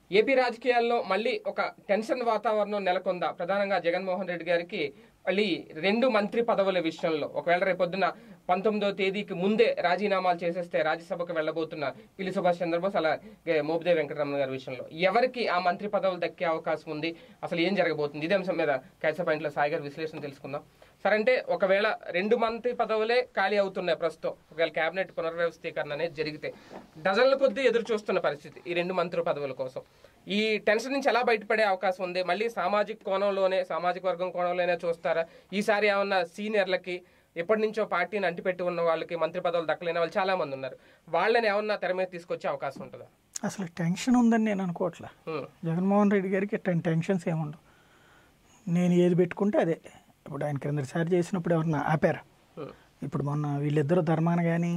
AP రాజకీయాల్లో మళ్ళీ ఒక టెన్షన్ వాతావరణం నెలకొందా ప్రధానంగా జగన్మోహన్ రెడ్డి గారికి మళ్ళీ రెండు మంత్రి పదవుల విషయంలో ఒకవేళ రేపొద్దున పంతొమ్మిదో తేదీకి ముందే రాజీనామాలు చేసేస్తే రాజ్యసభకు వెళ్లబోతున్న పిల్లి సుభాష్ చంద్రబోస్ అలాగే మోపిదేవి వెంకటరమణ గారి విషయంలో ఎవరికి ఆ మంత్రి పదవులు దక్కే అవకాశం ఉంది అసలు ఏం జరగబోతుంది ఇదే అంశం మీద క్యాచ్ పాయింట్లో సాయి గారి విశ్లేషణ తెలుసుకుందాం సరే అంటే ఒకవేళ రెండు మంత్రి పదవులే ఖాళీ అవుతున్నాయి ప్రస్తుతం ఒకవేళ కేబినెట్ పునర్వ్యవస్థీకరణ అనేది జరిగితే డజన్ల కొద్దీ ఎదురు చూస్తున్న పరిస్థితి ఈ రెండు మంత్రి పదవుల కోసం ఈ టెన్షన్ నుంచి ఎలా బయటపడే అవకాశం ఉంది మళ్ళీ సామాజిక కోణంలోనే సామాజిక వర్గం కోణంలోనే చూస్తారా ఈసారి ఏమన్నా సీనియర్లకి ఎప్పటి నుంచో పార్టీని అంటిపెట్టి ఉన్న వాళ్ళకి మంత్రి పదవులు దక్కలేని వాళ్ళు చాలా మంది ఉన్నారు వాళ్ళని ఏమన్నా తెర మీద తీసుకొచ్చే అవకాశం ఉంటుందా అసలు టెన్షన్ ఉందని నేను అనుకోవట్లే ఉమ్, జగన్మోహన్ రెడ్డి గారికి ఇట్లాంటి టెన్షన్స్ ఏముండవు నేను ఏది పెట్టుకుంటే అదే ఇప్పుడు ఆయన క్రిందసారి చేసినప్పుడు ఎవరన్నా ఆపారు ఉమ్, ఇప్పుడు మొన్న వీళ్ళిద్దరూ ధర్మాన కానీ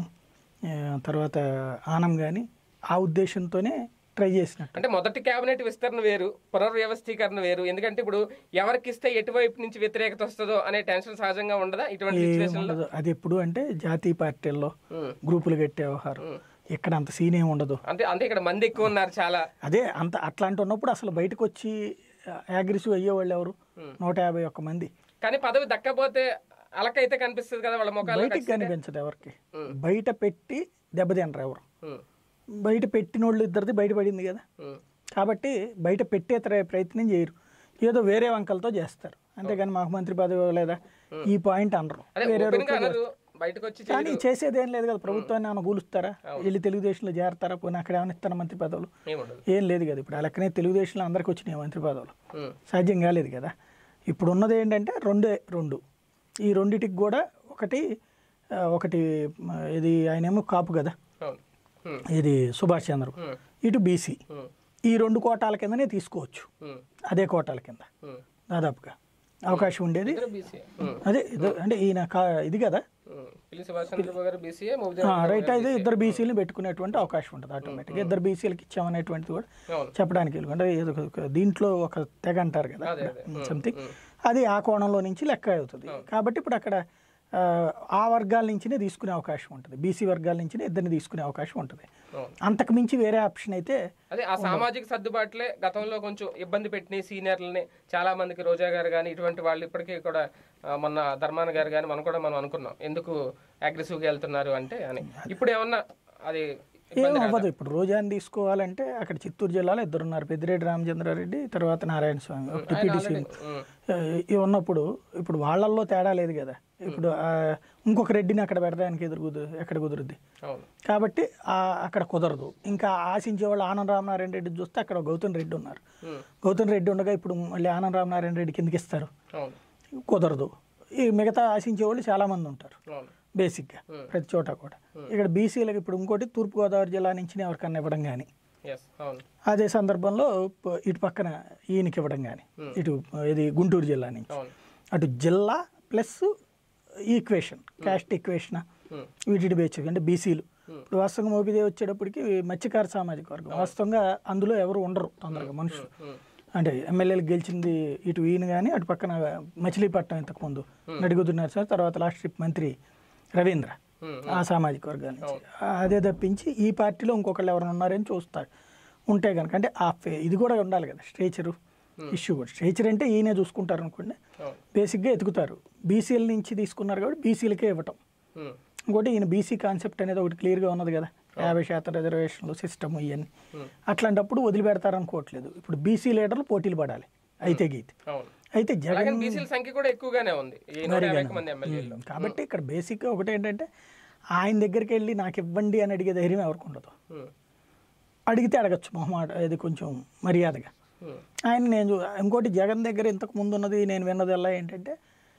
తర్వాత ఆనం కానీ ఆ ఉద్దేశంతోనే ట్రై చేసినట్టు అంటే మొదటి కేబినెట్ విస్తరణ వేరు పునర్వ్యవస్థీకరణ వేరు ఎందుకంటే ఇప్పుడు ఎవరికి ఇస్తే ఎటువైపు నుంచి వ్యతిరేకత వస్తుందో అనే టెన్షన్ సహజంగా ఉండదా ఇటువంటి సిచ్యువేషన్ లో ఏముండదు అది ఎప్పుడు అంటే జాతీయ పార్టీల్లో ఉమ్, గ్రూపులు కట్టే వ్యవహారం ఇక్కడ అంత సీన్ ఏమి ఉండదు అంతే అంటే ఇక్కడ మంది ఎక్కువ ఉన్నారు చాలా అదే అంత అట్లాంటి ఉన్నప్పుడు అసలు బయటకు వచ్చి అగ్రెసివ్ అయ్యేవాళ్ళు ఎవరు నూట యాభై ఒక్క మంది కానీ పదవి దక్కపోతే అలకైతే కనిపిస్తుంది కదా వాళ్ళ ముఖాలు బయటికి కనిపించదు ఎవరికి బయట పెట్టి దెబ్బతినరు ఎవరు ఉమ్, బయట పెట్టిన వాళ్ళు ఇద్దరిది బయటపడింది కదా ఉమ్, కాబట్టి బయట పెట్టే త్ర- ప్రయత్నం చేయరు ఏదో వేరే వంకలతో చేస్తారు అంతేగాని మాకు మంత్రి పదవి ఇవ్వలేదా ఈ పాయింట్ అనరు అదే వేరే ఓపెన్ గా అనరు బయటకు వచ్చి కానీ చేసేది ఏం లేదు కదా ప్రభుత్వాన్ని ఏమైనా కూలుస్తారా వెళ్ళి తెలుగుదేశంలో చేరతారా పోనీ అక్కడ ఏమైనా ఇస్తారా మంత్రి పదవులు ఏముండదు ఏం లేదు కదా ఇప్పుడు ఆ లెక్కనే తెలుగుదేశంలో అందరికి వచ్చినాయి మంత్రి పదవులు ఉమ్, సాధ్యం కాలేదు కదా ఇప్పుడు ఉన్నది ఏంటంటే రెండే రెండు ఈ రెండిటికి కూడా ఒకటి ఆ, ఒకటి మ, ఇది ఆయనేమో కాపు కదా అవును ఉమ్, ఇది సుభాష్ చంద్ర ఉమ్, ఇటు బీసీ ఉమ్, ఈ రెండు కోటాల కిందనే తీసుకోవచ్చు ఉమ్, అదే కోటాల కింద ఉమ్. దాదాపుగా అవకాశం ఉండేది ఇద్దరు BCA. ఉమ్, అదే ఇదో- అంటే ఈయన కా ఇది కదా ఉమ్. పిల్లి సుభాష్ చంద్రబాబు గారు బీసీఏ మోబిదే ఆ, రైట్ అయితే ఇద్దరు బీసీలు పెట్టుకునేటువంటి అవకాశం ఉంటుంది ఆటోమేటిక్గా ఇద్దరు బీసీలకు ఇచ్చామనేటువంటిది కూడా అవును చెప్పడానికి వీలు. అంటే ఏదో ఒక- దీంట్లో ఒక తెగ అంటారు కదా అదే అదే ఉమ్, సంథింగ్ అది ఆ కోణంలో నుంచి లెక్క అవుతుంది కాబట్టి ఇప్పుడు అక్కడ ఆ, ఆ వర్గాల నుంచినే తీసుకునే అవకాశం ఉంటుంది బీసీ వర్గాల నుంచినే ఇద్దరిని తీసుకునే అవకాశం ఉంటుంది అవును అంతకు మించి వేరే ఆప్షన్ అయితే అదే ఆ సామాజిక సర్దుబాట్లే గతంలో కొంచెం ఇబ్బంది పెట్టిన సీనియర్లని చాలా మందికి రోజా గారు కానీ ఇటువంటి వాళ్ళు ఇప్పటికీ కూడా ఆ, మొన్న ధర్మాన గారు కానీ మనం కూడా మనం అనుకున్నాం ఎందుకు అగ్రెసివ్గా వెళ్తున్నారు అంటే అని ఇప్పుడు ఏమన్నా అది ఏం అవ్వదు ఇప్పుడు రోజాని తీసుకోవాలంటే అక్కడ చిత్తూరు జిల్లాలో ఇద్దరు ఉన్నారు పెద్దిరెడ్డి రామచంద్రారెడ్డి తర్వాత నారాయణ స్వామి ఒక డిప్యూటీ ఉమ్, ఉన్నప్పుడు ఇప్పుడు వాళ్ళల్లో తేడా లేదు కదా ఇప్పుడు ఆ, ఇంకొక రెడ్డిని అక్కడ పెడతానికి ఎదురు కుదురు ఎక్కడ కుదురుద్ది అవును కాబట్టి ఆ అక్కడ కుదరదు ఇంకా ఆశించే వాళ్ళు ఆనంద రామనారాయణ రెడ్డి చూస్తే అక్కడ గౌతమ్ రెడ్డి ఉన్నారు ఉమ్, గౌతమ్ రెడ్డి ఉండగా ఇప్పుడు మళ్ళీ ఆనంద రామనారాయణ రెడ్డి కిందకి ఇస్తారు అవును కుదరదు ఈ మిగతా ఆశించే వాళ్ళు చాలామంది ఉంటారు అవును బేసిక్గా ప్రతి చోట కూడా ఇక్కడ బీసీలకు ఇప్పుడు ఇంకోటి తూర్పుగోదావరి జిల్లా నుంచి ఎవరికన్నా ఇవ్వడం కానీ ఎస్ అవును అదే సందర్భంలో ప- ఇటు పక్కన ఈయనకి ఇవ్వడం కానీ ఇటు ఇది గుంటూరు జిల్లా నుంచి అవును అటు జిల్లా plus equation caste equation um, వీటి బేచ్ అంటే బీసీలు ఇప్పుడు వాస్తవంగా మోపిదే వచ్చేటప్పటికి మత్స్యకార సామాజిక వర్గం వాస్తవంగా అందులో ఎవరు ఉండరు తొందరగా మనుషులు ఉమ్, అంటే ఎమ్మెల్యేలు గెలిచింది ఇటు ఈయన కానీ అటు పక్కన మచిలీపట్నం ఇంతకుముందు నడిగుద్దు నరసింహ తర్వాత లాస్ట్ ట్రిప్ మంత్రి రవీంద్ర ఉమ్, ఆ సామాజిక వర్గాల నుంచి అదే తప్పించి ఈ పార్టీలో ఇంకొకళ్ళు ఎవరైనా ఉన్నారని చూస్తాడు ఉంటే కనుక అంటే ఆ ఫే- ఇది కూడా ఉండాలి కదా స్ట్రేచరు ఇష్యూ కూడా స్ట్రేచర్ అంటే ఈయనే చూసుకుంటారు అనుకోండి అవును బేసిక్గా ఎతుకుతారు బీసీల నుంచి తీసుకున్నారు కాబట్టి బీసీలకే ఇవ్వటం ఉమ్, ఇంకోటి ఈయన బీసీ కాన్సెప్ట్ అనేది ఒకటి క్లియర్గా ఉన్నది కదా యాభై శాతం రిజర్వేషన్లు సిస్టమ్ ఇవన్నీ అట్లాంటిప్పుడు వదిలిపెడతారు అనుకోవట్లేదు ఇప్పుడు బీసీ లీడర్లు పోటీలు పడాలి అయితే గీతి అవును అయితే జగన్ అలాగే బీసీల సంఖ్య కూడా ఎక్కువగానే ఉంది ఈ నూట యాభై ఒక్క మంది ఎమ్మెల్యేలు కాబట్టి ఇక్కడ బేసిక్గా ఒకటి ఏంటంటే ఆయన దగ్గరికి వెళ్ళి నాకు ఇవ్వండి అని అడిగే ధైర్యం ఎవరికి ఉండదు ఉమ్, అడిగితే అడగచ్చు మొహమాట అది కొంచెం మర్యాదగా ఉమ్, ఆయన నేను చూ- ఇంకోటి జగన్ దగ్గర ఇంతకు ముందు ఉన్నది నేను విన్నది ఎలా ఏంటంటే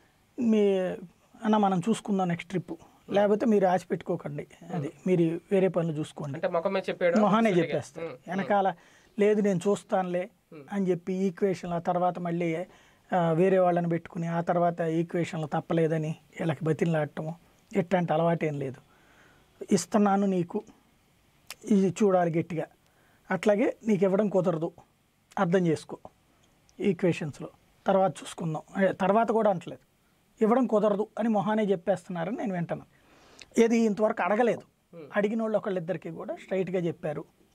మీ అన్న మనం చూసుకుందాం నెక్స్ట్ ట్రిప్ లేకపోతే మీరు ఆశ పెట్టుకోకండి అది మీరు వేరే పనులు చూసుకోండి అంటే ముఖమే చెప్పాడు మొహానే చెప్పేస్తారు వెనకాల లేదు నేను చూస్తానులే అని చెప్పి ఈక్వేషన్లు ఆ తర్వాత మళ్ళీ ఆ, వేరే వాళ్ళని పెట్టుకుని ఆ తర్వాత ఈక్వేషన్లు తప్పలేదని వీళ్ళకి బతిలాడటము ఎట్లాంటి అలవాటేం లేదు ఇస్తున్నాను నీకు ఇది చూడాలి గట్టిగా అట్లాగే నీకు ఇవ్వడం కుదరదు అర్థం చేసుకో ఈక్వేషన్స్లో తర్వాత చూసుకుందాం అదే, తర్వాత కూడా అంటలేదు ఇవ్వడం కుదరదు అని మొహానే చెప్పేస్తున్నారని నేను వింటాను ఏది ఇంతవరకు అడగలేదు అడిగిన వాళ్ళు ఒకళ్ళిద్దరికి కూడా స్ట్రైట్గా చెప్పారు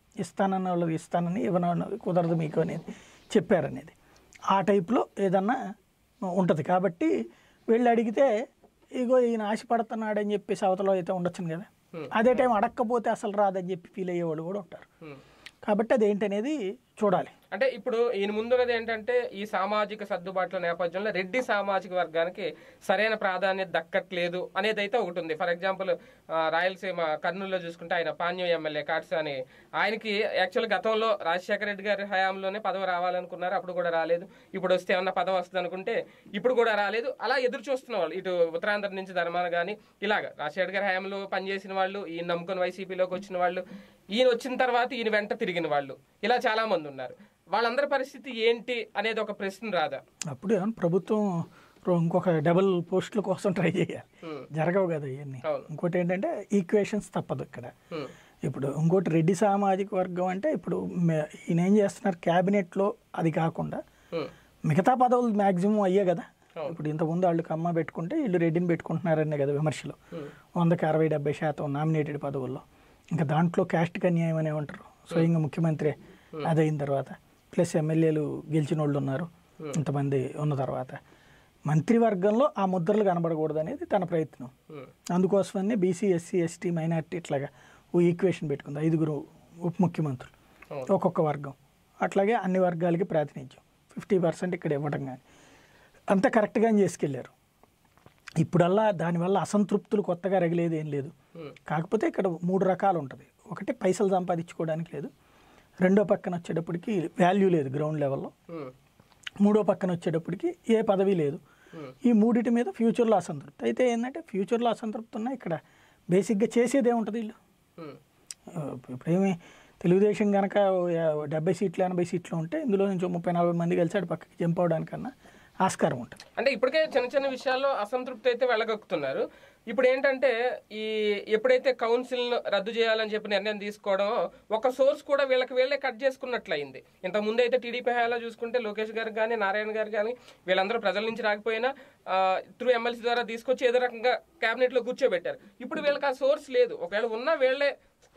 ఇస్తానన్న వాళ్ళు ఇస్తానని ఇవ్వనన్నది కుదరదు మీకు అనేది చెప్పారనేది ఆ టైప్లో ఏదన్నా ఉంటుంది కాబట్టి వెళ్ళి అడిగితే ఇగో ఈయన ఆశపడుతున్నాడని చెప్పేసి అవతల అయితే ఉండొచ్చును కదా అదే టైం అడక్కపోతే అసలు రాదని చెప్పి ఫీల్ అయ్యేవాళ్ళు కూడా ఉంటారు ఉమ్. కాబట్టి అది ఏంటనేది చూడాలి అంటే ఇప్పుడు ఈయన ముందున్నది ఏంటంటే ఈ సామాజిక సర్దుబాట్ల నేపథ్యంలో రెడ్డి సామాజిక వర్గానికి సరైన ప్రాధాన్యత దక్కట్లేదు అనేది అయితే ఒకటి ఉంది ఫర్ ఎగ్జాంపుల్ రాయలసీమ కర్నూలులో చూసుకుంటే ఆయన పాణ్యం ఎమ్మెల్యే కాట్సాని ఆయనకి యాక్చువల్ గతంలో రాజశేఖర రెడ్డి గారి హయాంలోనే పదవి రావాలనుకున్నారు అప్పుడు కూడా రాలేదు ఇప్పుడు వస్తే ఏమన్నా పదవి వస్తుంది అనుకుంటే ఇప్పుడు కూడా రాలేదు అలా ఎదురు చూస్తున్న వాళ్ళు ఇటు ఉత్తరాంధ్ర నుంచి ధర్మాన కానీ ఇలాగ రాజశేఖర గారి హయాంలో పనిచేసిన వాళ్ళు ఈయన నమ్ముకొని వైసీపీలోకి వచ్చిన వాళ్ళు ఈయన వచ్చిన తర్వాత ఈయన వెంట తిరిగిన వాళ్ళు ఇలా చాలా మంది ఉన్నారు వాళ్ళందరి పరిస్థితి ఏంటి అనేది ఒక ప్రశ్న రాదా అప్పుడు ఏమన్నా ప్రభుత్వం రో- ఇంకొక డబుల్ పోస్టుల కోసం ట్రై చేయాలి Hmm. జరగవు కదా ఇవన్నీ అవును. ఇంకోటి ఏంటంటే ఈక్వేషన్స్ తప్పదు ఇక్కడ హ్మ్. ఇప్పుడు ఇంకోటి రెడ్డి సామాజిక వర్గం అంటే ఇప్పుడు మే- ఈయన ఏం చేస్తున్నారు క్యాబినెట్లో అది కాకుండా హ్మ్. మిగతా పదవులు మ్యాక్సిమం అయ్యే కదా అవును. ఇప్పుడు ఇంతకుముందు వాళ్ళు కమ్మ పెట్టుకుంటే వీళ్ళు రెడ్డిని పెట్టుకుంటున్నారనే కదా విమర్శలు హ్మ్. వందకి అరవై డెబ్బై శాతం నామినేటెడ్ పదవుల్లో ఇంకా దాంట్లో క్యాస్ట్ అన్యాయం అనే ఉంటారు స్వయంగా ముఖ్యమంత్రి అదైన తర్వాత ప్లస్ ఎమ్మెల్యేలు గెలిచిన వాళ్ళు ఉన్నారు ఇంతమంది ఉన్న తర్వాత మంత్రివర్గంలో ఆ ముద్రలు కనబడకూడదు అనేది తన ప్రయత్నం హ్మ్. అందుకోసమనే బీసీ ఎస్సీ ఎస్టీ మైనార్టీ ఇట్లాగా ఓ ఈక్వేషన్ పెట్టుకుంది ఐదుగురు ఉప ముఖ్యమంత్రులు అవును. ఒక్కొక్క వర్గం అట్లాగే అన్ని వర్గాలకి ప్రాతినిధ్యం ఫిఫ్టీ పర్సెంట్ ఇక్కడ ఇవ్వడం కానీ అంత కరెక్ట్గా చేసుకెళ్ళారు ఇప్పుడల్లా దానివల్ల అసంతృప్తులు కొత్తగా రగిలేది ఏం లేదు హ్మ్. కాకపోతే ఇక్కడ మూడు రకాలు ఉంటుంది ఒకటి పైసలు సంపాదించుకోవడానికి లేదు రెండో పక్కన వచ్చేటప్పటికి వాల్యూ లేదు గ్రౌండ్ లెవెల్లో హ్మ్. మూడో పక్కన వచ్చేటప్పటికి ఏ పదవి లేదు Hmm. ఈ మూడిటి మీద ఫ్యూచర్లో అసంతృప్తి అయితే ఏంటంటే ఫ్యూచర్లో అసంతృప్తి ఉన్నా ఇక్కడ బేసిక్గా చేసేది ఏముంటుంది వీళ్ళు హ్మ్. ఆ, ఇప్పుడేమి తెలుగుదేశం కనుక డెబ్బై సీట్లు ఎనభై సీట్లు ఉంటే ఇందులో నుంచి ఓ ముప్పై నలభై మంది కలిసి అటు పక్కకి జంప్ అవడానికన్నా ఆస్కారం ఉంటుంది అంటే ఇప్పటికే చిన్న చిన్న విషయాల్లో అసంతృప్తి అయితే వెళ్ళగక్కుతున్నారు ఇప్పుడు ఏంటంటే ఈ ఎప్పుడైతే కౌన్సిల్ రద్దు చేయాలని చెప్పి నిర్ణయం తీసుకోవడం ఒక సోర్స్ కూడా వీళ్ళకి వీళ్ళే కట్ చేసుకున్నట్లయింది ఇంత ముందు అయితే టీడీపీ హయాంలో చూసుకుంటే లోకేష్ గారు కానీ నారాయణ గారు కానీ వీళ్ళందరూ ప్రజల నుంచి రాకపోయినా త్రూ ఎమ్మెల్సీ ద్వారా తీసుకొచ్చి ఏదో రకంగా cabinet లో కూర్చోబెట్టారు ఇప్పుడు వీళ్ళకి ఆ సోర్స్ లేదు ఒకవేళ ఉన్నా వీళ్ళే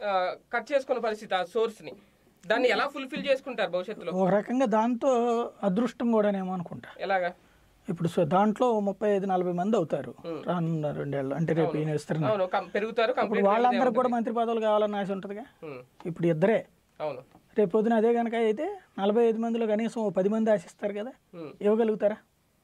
కట్ చేసుకున్న పరిస్థితి ఆ source ని దాన్ని ఎలా ఫుల్ఫిల్ చేసుకుంటారు భవిష్యత్తులో ఒక రకంగా దాంతో అదృష్టం కూడానేమో అనుకుంటా ఎలాగా ఇప్పుడు సో దాంట్లో ముప్పై ఐదు నలభై మంది అవుతారు రానున్న రెండేళ్ళు అంటే రేపు ఈయన విస్తరణ అవును కం- పెరుగుతారు ఇప్పుడు కంప్లీట్ వాళ్ళందరికీ కూడా మంత్రి పదవులు కావాలని ఆశ ఉంటుందిగా ఇప్పుడు ఇద్దరే అవును రేపు పొద్దున అదే కనుక అయితే నలభై ఐదు మందిలో కనీసం ఓ పది మంది ఆశిస్తారు కదా ఉమ్, ఇవ్వగలుగుతారా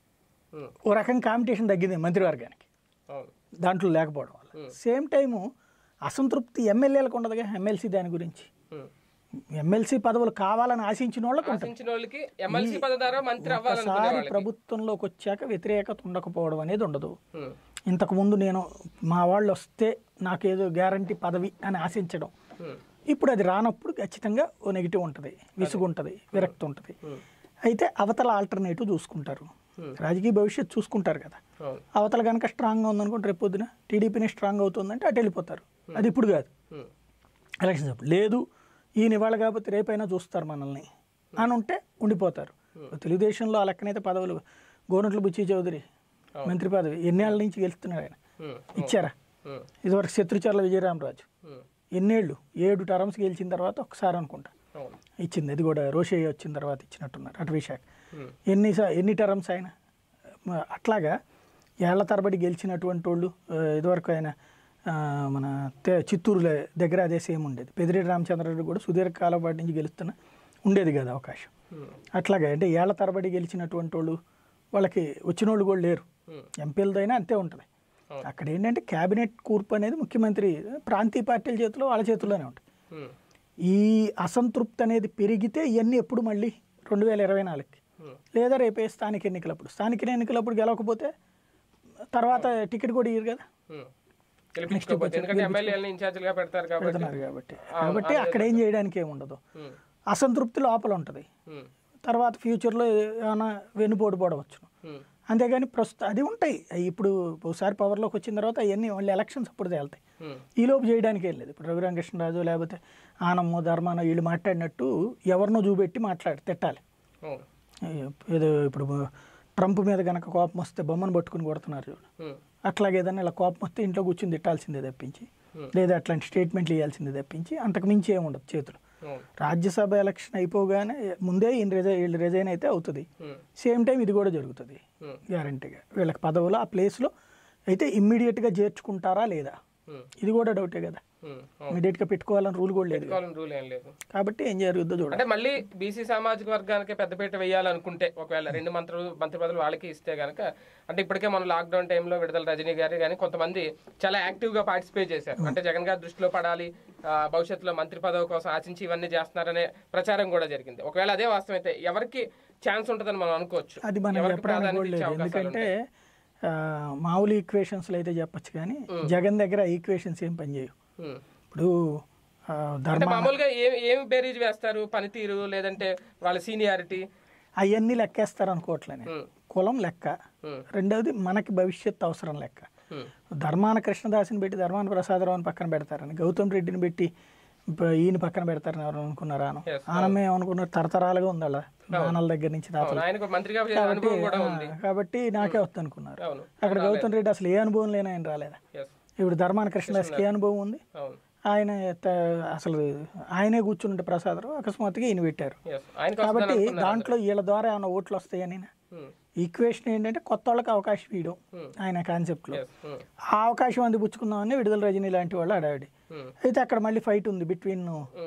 ఉమ్, ఓ రకం కాంపిటీషన్ తగ్గింది మంత్రివర్గానికి అవును దాంట్లో లేకపోవడం వల్ల సేమ్ టైము అసంతృప్తి ఎమ్మెల్యేలకు ఉండదుగా ఎమ్మెల్సీ దాని గురించి ఉమ్. ఎమ్మెల్సీ పదవులు కావాలని ఆశించిన వాళ్ళకు ఉంటుంది ఆశించిన వాళ్ళకి ఎమ్మెల్సీ పదవి ద్వారా మంత్రి అవ్వాలనుకునే ఒకసారి వాళ్ళకి ప్రభుత్వంలోకి వచ్చాక వ్యతిరేకత ఉండకపోవడం అనేది ఉండదు ఉమ్, ఇంతకుముందు నేను మా వాళ్ళు వస్తే నాకేదో గ్యారంటీ పదవి అని ఆశించడం ఉమ్, ఇప్పుడు అది రానప్పుడు ఖచ్చితంగా ఓ నెగిటివ్ ఉంటుంది విసుగు ఉంటుంది విరక్తి ఉంటుంది ఉమ్, అయితే అవతల ఆల్టర్నేటివ్ చూసుకుంటారు Hmm. రాజకీయ భవిష్యత్తు చూసుకుంటారు కదా అవును అవతల కనుక స్ట్రాంగ్గా ఉందనుకుంటే రేపు పొద్దున టీడీపీని స్ట్రాంగ్ అవుతుందంటే అటు వెళ్ళిపోతారు అది ఇప్పుడు కాదు ఉమ్, ఎలక్షన్స్ అప్పుడు లేదు ఈయన ఇవాళ కాకపోతే రేపైనా చూస్తారు మనల్ని అని ఉంటే ఉండిపోతారు తెలుగుదేశంలో ఆ లెక్కనైతే పదవులు గోనట్ల బుచ్చి చౌదరి మంత్రి పదవి ఎన్నేళ్ళ నుంచి గెలుస్తున్నాడు ఆయన ఉమ్, ఇచ్చారా ఉమ్, ఇదివరకు శత్రుచర్ల విజయరామరాజు ఉమ్, ఎన్నేళ్ళు ఏడు టర్మ్స్ గెలిచిన తర్వాత ఒకసారి అనుకుంటా అవును ఇచ్చింది అది కూడా రోషయ్య వచ్చిన తర్వాత ఇచ్చినట్టున్నారు అటవీ శాఖ ఉమ్, ఎన్ని సా- ఎన్ని టర్మ్స్ ఆయన మ- అట్లాగా ఏళ్ల తరబడి గెలిచినటువంటి వాళ్ళు ఆ, ఇదివరకు ఆయన ఆ, మన తే- చిత్తూరులో దగ్గర అదే సేమ్ ఉండేది పెదిరెడ్డి రామచంద్రరెడ్డి కూడా సుదీర్ఘకాలం పాటి నుంచి గెలుస్తున్న ఉండేది కదా అవకాశం ఉమ్, అట్లాగే అంటే ఏళ్ల తరబడి గెలిచినటువంటి వాళ్ళు వాళ్ళకి వచ్చిన వాళ్ళు కూడా లేరు ఉమ్, ఎంపీలతో అయినా అంతే ఉంటుంది అవును. అక్కడ ఏంటంటే క్యాబినెట్ కూర్పు అనేది ముఖ్యమంత్రి ప్రాంతీయ పార్టీల చేతిలో వాళ్ళ చేతుల్లోనే ఉంటుంది ఉమ్, ఈ అసంతృప్తి అనేది పెరిగితే ఇవన్నీ ఎప్పుడు మళ్ళీ రెండు వేల ఇరవై నాలుగుకి ఉమ్, లేదా రేపే స్థానిక ఎన్నికలప్పుడు స్థానిక ఎన్నికలప్పుడు గెలవకపోతే తర్వాత టికెట్ కూడా ఇయ్యరు కదా ఉమ్. గెలిపించుకోకపోతే ఎందుకంటే ఎమ్మెల్యేలని ఇన్ఛార్జ్లుగా పెడతారు కాబట్టి పెడుతున్నారు కాబట్టి కాబట్టి అక్కడ ఏం చేయడానికి ఏమి ఉండదు ఉమ్, అసంతృప్తి లోపల ఉంటుంది ఉమ్, తర్వాత ఫ్యూచర్లో ఏమైనా వెన్నుపోటు పడవచ్చు ఉమ్, అంతేగాని ప్రస్తుతం అది ఉంటాయి అవి ఇప్పుడు ఒకసారి పవర్లోకి వచ్చిన తర్వాత అవన్నీ మళ్ళీ ఎలక్షన్స్ అప్పుడు తేలుతాయి ఉమ్, ఈ లోపు చేయడానికి ఏం లేదు ఇప్పుడు రఘురామకృష్ణరాజు లేకపోతే ఆనమ్మో ధర్మానో వీళ్ళు మాట్లాడినట్టు ఎవరినో చూపెట్టి మాట్లాడి తిట్టాలి అవును ఏదో ఇప్పుడు ట్రంప్ మీద కనుక కోపం వస్తే బొమ్మను పట్టుకుని కొడుతున్నారు చూడు ఉమ్, అట్లాగే ఏదైనా ఇలా కోపం వస్తే ఇంట్లో కూర్చుని తిట్టాల్సిందే తప్పించి లేదా అట్లాంటి స్టేట్మెంట్లు ఇవ్వాల్సిందే తప్పించి అంతకు మించి ఏమి ఉండదు చేతులు అవును. రాజ్యసభ ఎలక్షన్ అయిపోగానే ముందే ఈయన రిజైన్ వీళ్ళు రిజైన్ అయితే అవుతుంది ఉమ్, సేమ్ టైం ఇది కూడా జరుగుతుంది ఉమ్, గ్యారంటీగా వీళ్ళకి పదవులు ఆ ప్లేస్లో అయితే ఇమ్మీడియట్గా చేర్చుకుంటారా లేదా ఉమ్, ఇది కూడా డౌటే కదా ఉమ్, అవును. ఇమీడియట్గా పెట్టుకోవాలని రూల్ కూడా లేదు పెట్టుకోవాలని రూల్ ఏం లేదు కాబట్టి ఏం జరుగుద్దో చూడాలి అంటే మళ్ళీ బీసీ సామాజిక వర్గానికి పెద్దపీట వేయాలనుకుంటే ఒకవేళ రెండు మంత్రులు మంత్రి పదవులు వాళ్ళకి ఇస్తే గనక అంటే ఇప్పటికే మనం లాక్డౌన్ టైంలో విడుదల రజనీ గారు కానీ కొంతమంది చాలా యాక్టివ్ గా పార్టిసిపేట్ చేశారు అంటే జగన్ గారి దృష్టిలో పడాలి ఆ, భవిష్యత్తులో మంత్రి పదవి కోసం ఆశించి ఇవన్నీ చేస్తున్నారనే ప్రచారం కూడా జరిగింది ఒకవేళ అదే వాస్తవం అయితే ఎవరికి ఛాన్స్ ఉంటుందని మనం అనుకోవచ్చు అది మనం ఎవరికి చెప్పడానికి ప్రాధాన్యత కూడా ఇచ్చే లేదు అవకాశాలు ఎందుకంటే ఆ, మామూలు ఈక్వేషన్స్లో అయితే చెప్పొచ్చు కానీ జగన్ దగ్గర ఈక్వేషన్స్ ఏం పనిచేయవు ఉమ్. ఇప్పుడు ఆ, అంటే ధర్మ మామూలుగా ఏమి ఏమి బేరీజ్ వేస్తారు పనితీరు లేదంటే వాళ్ళ సీనియారిటీ అవన్నీ లెక్కేస్తారు అనుకోవట్లేని కులం లెక్క ఉమ్. రెండవది మనకి భవిష్యత్తు అవసరం లెక్క ధర్మాన కృష్ణదాసిని పెట్టి ధర్మాన ప్రసాదరావుని పక్కన పెడతారని గౌతమ్ రెడ్డిని పెట్టి ప- ఈయన పక్కన పెడతారని ఎవరు అనుకున్నారా ఆనం Yes. ఆనమే ఏమనుకున్నారు తరతరాలుగా ఉంది అలా నాన్నల దగ్గర నుంచి తాతల అవును ఆయనకు మంత్రిగా చేసే అనుభవం కూడా ఉంది కాబట్టి నాకే వస్తుంది అనుకున్నారు అవును అక్కడ గౌతమ్ రెడ్డి అసలు ఏ అనుభవం లేని ఆయన రాలేదా ఎస్ ఇప్పుడు ధర్మాన కృష్ణదాస్కి ఏ అనుభవం ఉంది అవును ఆయన త- అసలు ఆయనే కూర్చుంటే ప్రసాదరావు అకస్మాత్తుగా ఈయన పెట్టారు ఎస్ ఆయనకు కాబట్టి వస్తుందని అనుకున్నారు దాంట్లో వీళ్ళ ద్వారా ఏమైనా ఓట్లు వస్తాయని ఉమ్, ఈక్వేషన్ ఏంటంటే కొత్త వాళ్ళకి అవకాశం ఇవ్వడం Hmm. ఆయన కాన్సెప్ట్లో ఎస్ ఉమ్, ఆ అవకాశం అందిపుచ్చుకుందామని విడుదల రజనీ లాంటి వాళ్ళు అడావిడి ఉమ్, అయితే అక్కడ మళ్ళీ ఫైట్ ఉంది బిట్వీన్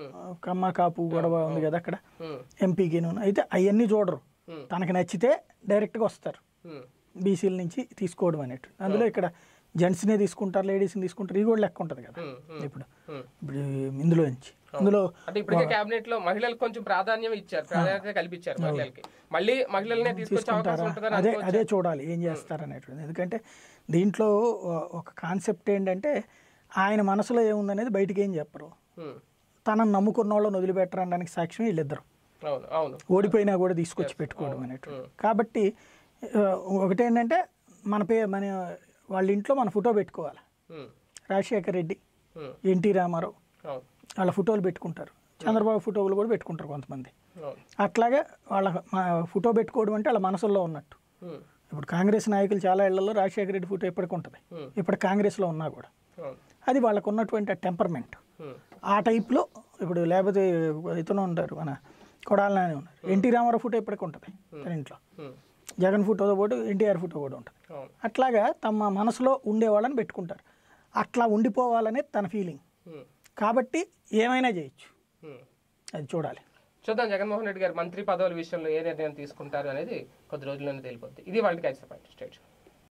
కమ్మ కాపు గొడవ ఉంది కదా అక్కడ ఉమ్, ఎంపీకి అయితే అవన్నీ చూడరు Hmm. తనకి నచ్చితే డైరెక్ట్గా వస్తారు ఉమ్, బీసీల నుంచి తీసుకోవడం అనేటు అందులో ఇక్కడ జెంట్స్నే తీసుకుంటారు లేడీస్ని తీసుకుంటారు ఇది కూడా లెక్క ఉంటుంది కదా ఉమ్, ఉమ్, ఇప్పుడు ఉమ్. ఇప్పుడు ఇందులో నుంచి ఇందులో అంటే ఇప్పటికే కేబినెట్ లో మహిళలకు కొంచెం ప్రాధాన్యం ఇచ్చారు ప్రాధాన్యత కల్పించారు మహిళలకి మళ్ళీ మహిళలనే తీసుకొచ్చే అవకాశం ఉంటుందని అదే అనుకోవచ్చు అదే చూడాలి ఏం చేస్తారు అనేటువంటిది ఎందుకంటే దీంట్లో ఒ- ఒక కాన్సెప్ట్ ఏంటంటే ఆయన మనసులో ఏముందనేది బయటికి ఏం చెప్పరు ఉమ్, తనను నమ్ముకున్న వాళ్ళని వదిలిపెట్టడానికి సాక్ష్యం వీళ్ళిద్దరు అవును అవును ఓడిపోయినా కూడా తీసుకొచ్చి పెట్టుకోవడం అనేటువంటి కాబట్టి ఆ, ఒకటేంటంటే మన పే మన వాళ్ళ ఇంట్లో మన ఫోటో పెట్టుకోవాలి ఉమ్, రాజశేఖర్ రెడ్డి ఉమ్, ఎన్టీ రామారావు అవును వాళ్ళ ఫోటోలు పెట్టుకుంటారు చంద్రబాబు ఫోటోలు కూడా పెట్టుకుంటారు కొంతమంది అవును అట్లాగే వాళ్ళ మా ఫోటో పెట్టుకోవడం అంటే వాళ్ళ మనసులో ఉన్నట్టు ఉమ్, ఇప్పుడు కాంగ్రెస్ నాయకులు చాలా ఇళ్లలో రాజశేఖర రెడ్డి ఫోటో ఎప్పటికి ఉంటుంది Hmm. ఇప్పుడు కాంగ్రెస్లో ఉన్నా కూడా అవును అది వాళ్ళకు ఉన్నటువంటి టెంపర్మెంట్ ఉమ్, ఆ టైప్లో ఇప్పుడు లేకపోతే ఇతను ఉంటారు మన కొడాలని ఉన్నారు ఎన్టీ రామారావు ఫోటో ఎప్పటికి ఉంటుంది తన ఇంట్లో ఉమ్, జగన్ ఫోటోతో పాటు ఎన్టీఆర్ ఫోటో కూడా ఉంటుంది అవును అట్లాగా తమ మనసులో ఉండే వాళ్ళని పెట్టుకుంటారు అట్లా ఉండిపోవాలనే తన ఫీలింగ్ ఉమ్, కాబట్టి ఏమైనా చేయొచ్చు ఉమ్. అది చూడాలి చూద్దాం జగన్మోహన్ రెడ్డి గారు మంత్రి పదవుల విషయంలో ఏ నిర్ణయం తీసుకుంటారు అనేది కొద్ది రోజుల్లోనే తేలిపోద్ది ఇది వాళ్ళకి ఐదు పాయింట్ స్టేట్